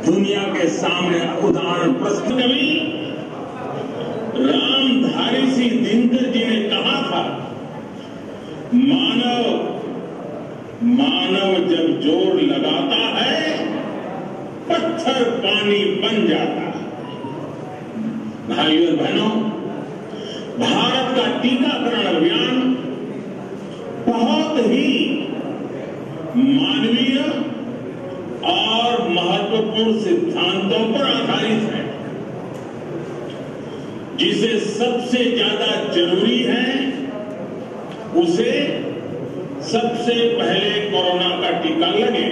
दुनिया के सामने उदाहरण प्रस्तुत कवि रामधारी सिंह दिनकर जी ने कहा था मानव मानव जब जोर लगाता है पत्थर पानी बन जाता है भाइयों और बहनों भारत का टीकाकरण अभियान बहुत ही मानवीय और महत्वपूर्ण सिद्धांतों पर आधारित है जिसे सबसे ज्यादा जरूरी है उसे सबसे पहले कोरोना का टीका लगे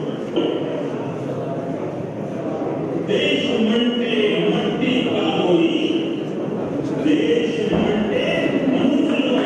देश मंटे मट्टी का होई देश मंटे मनुष्य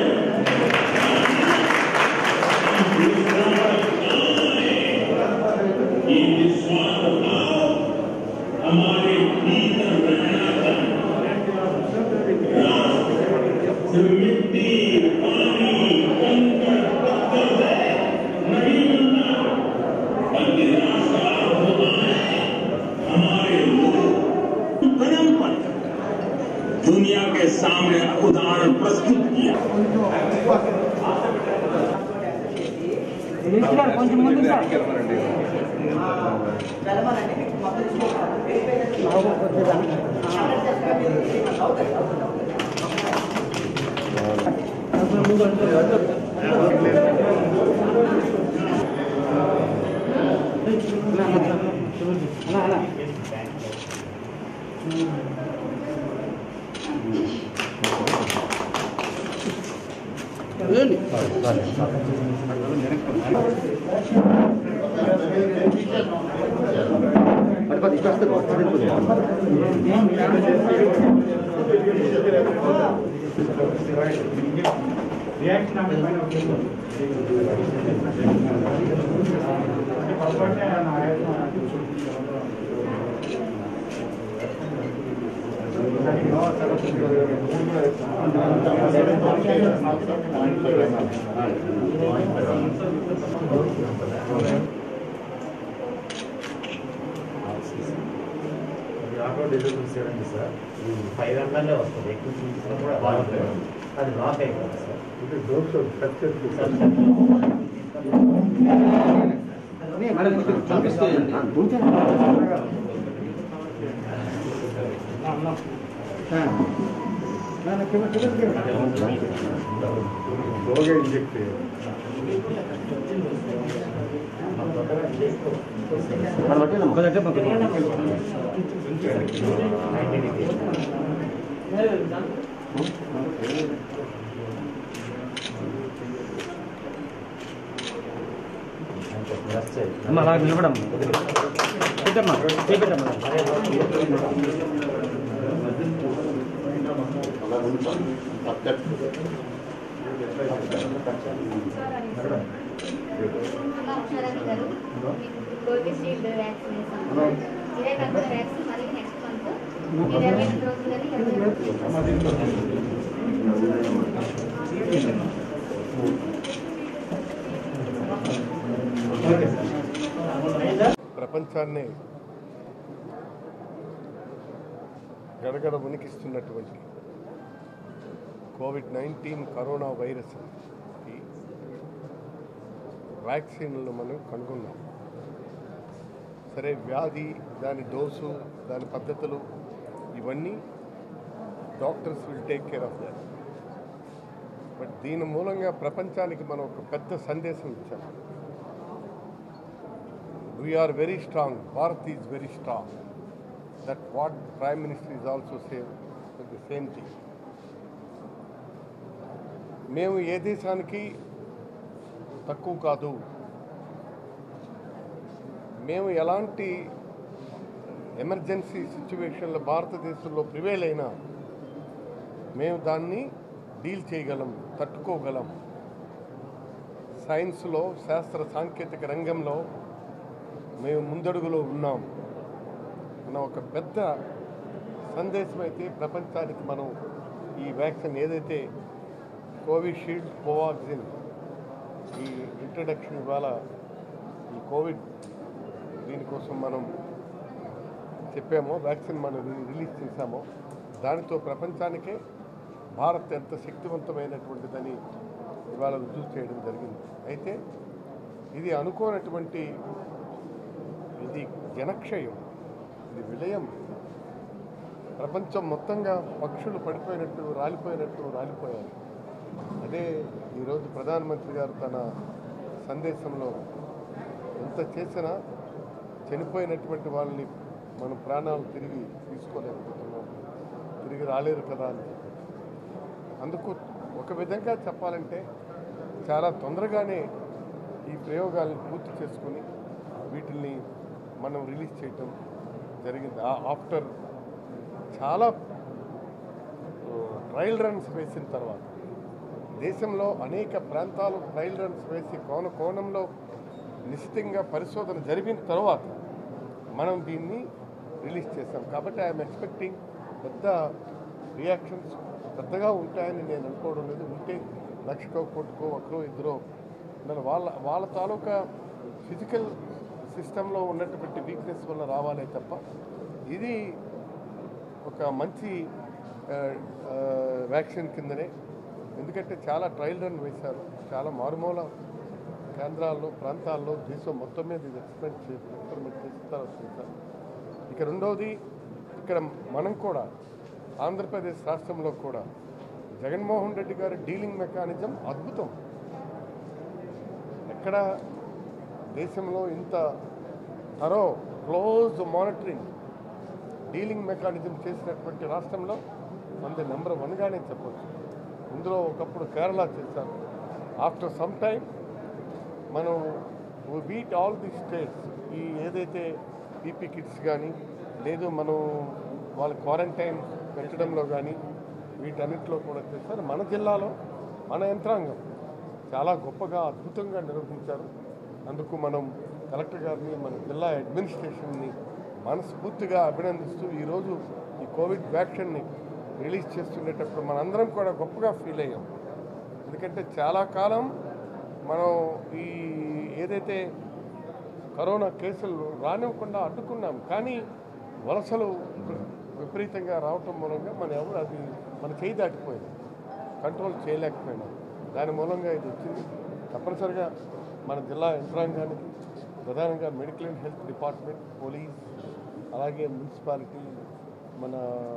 ये निस्वार्थ भाव हमारे भीतर रहना चाहिए राष्ट्र सिर्फ मिट्टी पानी कंकड़ पत्थर से नहीं बनता बल्कि राष्ट्र अर्थ होता है हमारे लोग कदम पर दुनिया के सामने उदाहरण प्रस्तुत किया సార్ కొంచెం ముందు సార్ అలా అలా ఆటో డెలివరీ చేయండి సార్ ఫైవ్ ఎంఎల్ఏ వస్తుంది ఎక్కువ చూసినా కూడా రావట్లేదు అది లాక్ అయిపోతుంది సార్ ఇది డోర్స్ స్ట్రక్చర్ స్లోగా ఇంజెక్ట్ చేయాలి అమ్మ అలా నిలబడమ్మ పెట్టమ్మా చేపెట్టమ్మా అక్షరాలు గారు కోవిషీల్డ్ వ్యాక్సిన్ వేసాము ఇదే కాకుండా వ్యాక్సిన్ మళ్ళీ నెక్స్ట్ మంత్ ఇరవై రెండు రోజులని ప్రపంచాన్ని గడగడ ఉనికిస్తున్నటువంటి కోవిడ్ నైన్టీన్ కరోనా వైరస్ వ్యాక్సిన్లు మనం కనుగొన్నాం సరే వ్యాధి దాని డోసు దాని పద్ధతులు ఇవన్నీ doctors will take care of that but దీని మూలంగా ప్రపంచానికి మనం ఒక పెద్ద సందేశం ఇచ్చాం we are very strong Bharat is very strong that what prime minister is also same the same thing మేము ఏ దేశానికి తక్కువ కాదు మేము ఎలాంటి ఎమర్జెన్సీ సిచ్యువేషన్లో భారతదేశంలో ప్రివేల్ అయినా మేము దాన్ని డీల్ చేయగలం తట్టుకోగలం సైన్స్లో శాస్త్ర సాంకేతిక రంగంలో మేము ముందడుగులో ఉన్నాం అన్న ఒక పెద్ద సందేశం అయితే ప్రపంచానికి మనం ఈ వ్యాక్సిన్ ఏదైతే కోవిషీల్డ్ కోవాక్సిన్ ఈ ఇంట్రడక్షన్ ఇవాళ ఈ కోవిడ్ దీనికోసం మనం చెప్పామో వ్యాక్సిన్ మనం రి- రిలీజ్ చేశామో దానితో ప్రపంచానికే భారత్ ఎంత శక్తివంతమైనటువంటిదని ఇవాళ రుజువు చేయడం జరిగింది అయితే ఇది అనుకోనటువంటి ఇది జనక్షయం ఇది విలయం ప్రపంచం మొత్తంగా పక్షులు పడిపోయినట్టు రాలిపోయినట్టు రాలిపోయారు అదే ఈరోజు ప్రధానమంత్రి గారు తన సందేశంలో ఎంత చేసినా చనిపోయినటువంటి వాళ్ళని మనం ప్రాణాలు తిరిగి తీసుకోలేకపోతున్నాం తిరిగి రాలేరు కదా అని చెప్పి అందుకు ఒక విధంగా చెప్పాలంటే చాలా తొందరగానే ఈ ప్రయోగాలను పూర్తి చేసుకొని వీటిని మనం రిలీజ్ చేయటం జరిగింది ఆఫ్టర్ చాలా ట్రయల్ రన్స్ వేసిన తర్వాత దేశంలో అనేక ప్రాంతాలు ట్రయల్ రన్స్ వేసి కోన కోణంలో నిశ్చితంగా పరిశోధన జరిగిన తర్వాత మనం దీన్ని రిలీజ్ చేస్తాం కాబట్టి ఐఎమ్ ఎక్స్పెక్టింగ్ పెద్ద రియాక్షన్స్ పెద్దగా ఉంటాయని నేను అనుకోవడం లేదు ఉంటే లక్షకో కోటికో ఒకరో ఇద్దరో ఉన్నారు. వాళ్ళ వాళ్ళ తాలూకా ఫిజికల్ సిస్టంలో ఉన్నటువంటి వీక్నెస్ వల్ల రావాలే తప్ప ఇది ఒక మంచి ఆ, ఆ, వ్యాక్సిన్ కిందనే ఎందుకంటే చాలా ట్రయల్ రన్ వేశారు చాలా మారుమూల కేంద్రాల్లో ప్రాంతాల్లో దేశం మొత్తం మీద ఇది ఎక్స్పెరిమెంట్ చేసి ఎక్స్పెరిమెంట్ చేసిన తర్వాత చేశారు ఇక రెండవది ఇక్కడ మనం కూడా ఆంధ్రప్రదేశ్ రాష్ట్రంలో కూడా జగన్మోహన్ రెడ్డి గారి డీలింగ్ మెకానిజం అద్భుతం ఎక్కడ దేశంలో ఇంత thorough close monitoring dealing mechanism చేసినటువంటి రాష్ట్రంలో మనది నెంబర్ వన్గానే చెప్పొచ్చు ఇందులో ఒకప్పుడు కేరళ చేశారు ఆఫ్టర్ సమ్ టైం మనం బీట్ ఆల్ ది స్టేట్స్ ఈ ఏదైతే పీపీ కిట్స్ కానీ లేదు మనం వాళ్ళ క్వారంటైన్ పెట్టడంలో కానీ వీటన్నిటిలో కూడా చేశారు మన జిల్లాలో మన యంత్రాంగం చాలా గొప్పగా అద్భుతంగా నిర్వహించారు అందుకు మనం కలెక్టర్ గారిని మన జిల్లా అడ్మినిస్ట్రేషన్ని మనస్ఫూర్తిగా అభినందిస్తూ ఈరోజు ఈ కోవిడ్ వ్యాక్సిన్ని రిలీజ్ చేస్తుండేటప్పుడు మనందరం కూడా గొప్పగా ఫీల్ అయ్యాం ఎందుకంటే చాలా కాలం మనం ఈ ఏదైతే కరోనా కేసులు రానివ్వకుండా అడ్డుకున్నాం కానీ వలసలు విపరీతంగా రావటం మూలంగా మన ఎవరు అది మన చేయి దాటిపోయింది కంట్రోల్ చేయలేకపోయినాం దాని మూలంగా ఇది వచ్చింది తప్పనిసరిగా మన జిల్లా యంత్రాంగానికి ప్రధానంగా medical and health department police అలాగే మున్సిపాలిటీ మన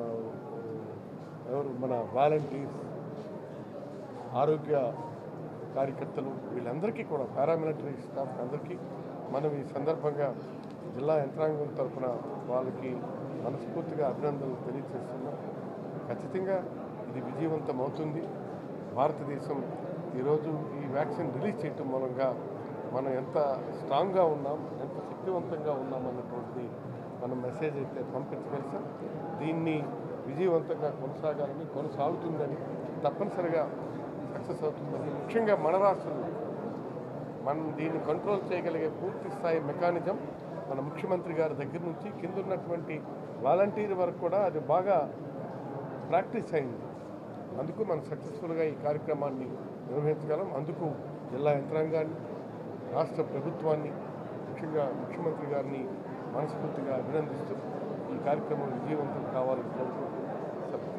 ఎవరు మన వాలంటీర్స్ ఆరోగ్య కార్యకర్తలు వీళ్ళందరికీ కూడా పారామిలిటరీ స్టాఫ్ అందరికీ మనం ఈ సందర్భంగా జిల్లా యంత్రాంగం తరఫున వాళ్ళకి మనస్ఫూర్తిగా అభినందనలు తెలియజేస్తున్నాం ఖచ్చితంగా ఇది విజయవంతం అవుతుంది భారతదేశం ఈరోజు ఈ వ్యాక్సిన్ రిలీజ్ చేయటం మూలంగా మనం ఎంత స్ట్రాంగ్గా ఉన్నాం ఎంత శక్తివంతంగా ఉన్నాం అన్నటువంటిది మనం మెసేజ్ అయితే పంపించగలిసాం దీన్ని విజయవంతంగా కొనసాగాలని కొనసాగుతుందని తప్పనిసరిగా సక్సెస్ అవుతుందని ముఖ్యంగా మన రాష్ట్రంలో మనం దీన్ని కంట్రోల్ చేయగలిగే పూర్తి స్థాయి మెకానిజం మన ముఖ్యమంత్రి గారి దగ్గర నుంచి కింద ఉన్నటువంటి వాలంటీర్ వరకు కూడా అది బాగా ప్రాక్టీస్ అయింది అందుకు మనం సక్సెస్ఫుల్గా ఈ కార్యక్రమాన్ని నిర్వహించగలం అందుకు జిల్లా యంత్రాంగాన్ని రాష్ట్ర ప్రభుత్వాన్ని ముఖ్యంగా ముఖ్యమంత్రి గారిని మనస్ఫూర్తిగా అభినందిస్తూ ఈ కార్యక్రమం విజయవంతం కావాలని కోరుకుంటూ సెలవు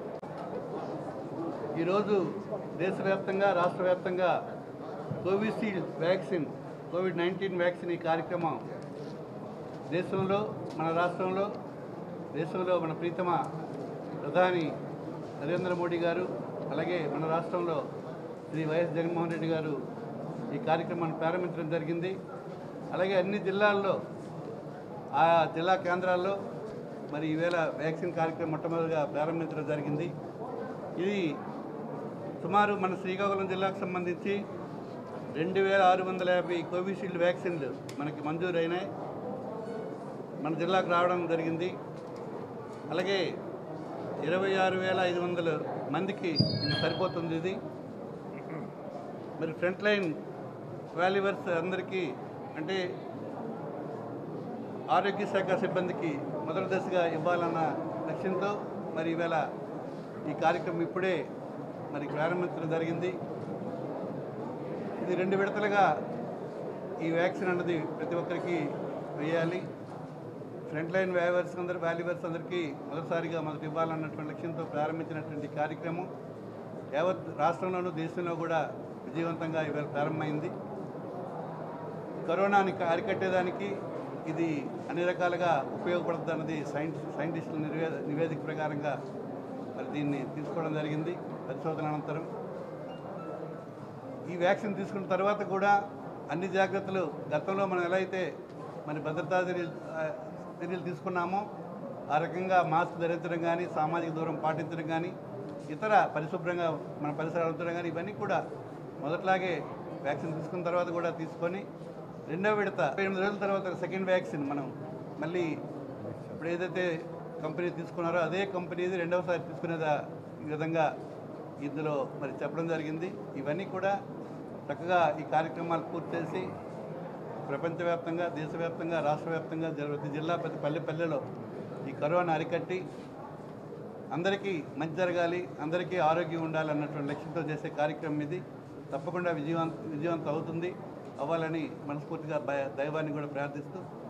ఈరోజు దేశవ్యాప్తంగా రాష్ట్ర వ్యాప్తంగా Covishield vaccine covid nineteen vaccine ఈ కార్యక్రమం దేశంలో మన రాష్ట్రంలో దేశంలో మన ప్రీతమ ప్రధాని నరేంద్ర మోడీ గారు అలాగే మన రాష్ట్రంలో శ్రీ వైఎస్ జగన్మోహన్ రెడ్డి గారు ఈ కార్యక్రమాన్ని ప్రారంభించడం జరిగింది అలాగే అన్ని జిల్లాల్లో ఆ జిల్లా కేంద్రాల్లో మరి ఈవేళ వ్యాక్సిన్ కార్యక్రమం మొట్టమొదటిగా ప్రారంభించడం జరిగింది ఇది సుమారు మన శ్రీకాకుళం జిల్లాకు సంబంధించి రెండు వేల ఆరు వందల యాభై కోవిషీల్డ్ వ్యాక్సిన్లు మనకి మంజూరు అయినాయి మన జిల్లాకు రావడం జరిగింది అలాగే ఇరవై ఆరు వేల ఐదు వందల మందికి ఇది సరిపోతుంది ఇది మరి ఫ్రంట్ లైన్ వాల్యూవర్స్ అందరికీ అంటే ఆరోగ్య శాఖ సిబ్బందికి మొదటి దశగా ఇవ్వాలన్న లక్ష్యంతో మరి ఈవేళ ఈ కార్యక్రమం ఇప్పుడే మరి ప్రారంభించడం జరిగింది ఇది రెండు విడతలుగా ఈ వ్యాక్సిన్ అన్నది ప్రతి ఒక్కరికి వేయాలి ఫ్రంట్ లైన్ వ్యావర్స్ అందరూ వాల్యూవర్స్ అందరికీ మొదటిసారిగా మొదటి ఇవ్వాలన్నటువంటి లక్ష్యంతో ప్రారంభించినటువంటి కార్యక్రమం యావత్ రాష్ట్రంలోనూ దేశంలో కూడా విజయవంతంగా ఇవాళ ప్రారంభమైంది కరోనాని అరికట్టేదానికి ఇది అన్ని రకాలుగా ఉపయోగపడుతుంది అన్నది సైన్స్ సైంటిస్టుల నివేద నివేదిక ప్రకారంగా మరి దీన్ని తీసుకోవడం జరిగింది పరిశోధన అనంతరం ఈ వ్యాక్సిన్ తీసుకున్న తర్వాత కూడా అన్ని జాగ్రత్తలు గతంలో మనం ఎలా అయితే మరి భద్రతా చర్యలు ఆ, చర్యలు తీసుకున్నామో ఆ రకంగా మాస్క్ ధరించడం కానీ సామాజిక దూరం పాటించడం కానీ ఇతర పరిశుభ్రంగా మన పరిసరాలు ఉంచడం కానీ ఇవన్నీ కూడా మొదట్లాగే వ్యాక్సిన్ తీసుకున్న తర్వాత కూడా తీసుకొని రెండో విడత ఎనిమిది రోజుల తర్వాత సెకండ్ వ్యాక్సిన్ మనం మళ్ళీ ఇప్పుడు ఏదైతే కంపెనీ తీసుకున్నారో అదే కంపెనీది రెండవసారి తీసుకునేదా ఈ విధంగా ఇందులో మరి చెప్పడం జరిగింది ఇవన్నీ కూడా చక్కగా ఈ కార్యక్రమాలు పూర్తి చేసి ప్రపంచవ్యాప్తంగా దేశవ్యాప్తంగా రాష్ట్ర వ్యాప్తంగా జ- ప్రతి జిల్లా ప్రతి పల్లె పల్లెలో ఈ కరోనా అరికట్టి అందరికీ మంచి జరగాలి అందరికీ ఆరోగ్యం ఉండాలి అన్నటువంటి లక్ష్యంతో చేసే కార్యక్రమం ఇది తప్పకుండా విజయవంత విజయవంతం అవుతుంది అవ్వాలని మనస్ఫూర్తిగా భయ- దైవాన్ని కూడా ప్రార్థిస్తూ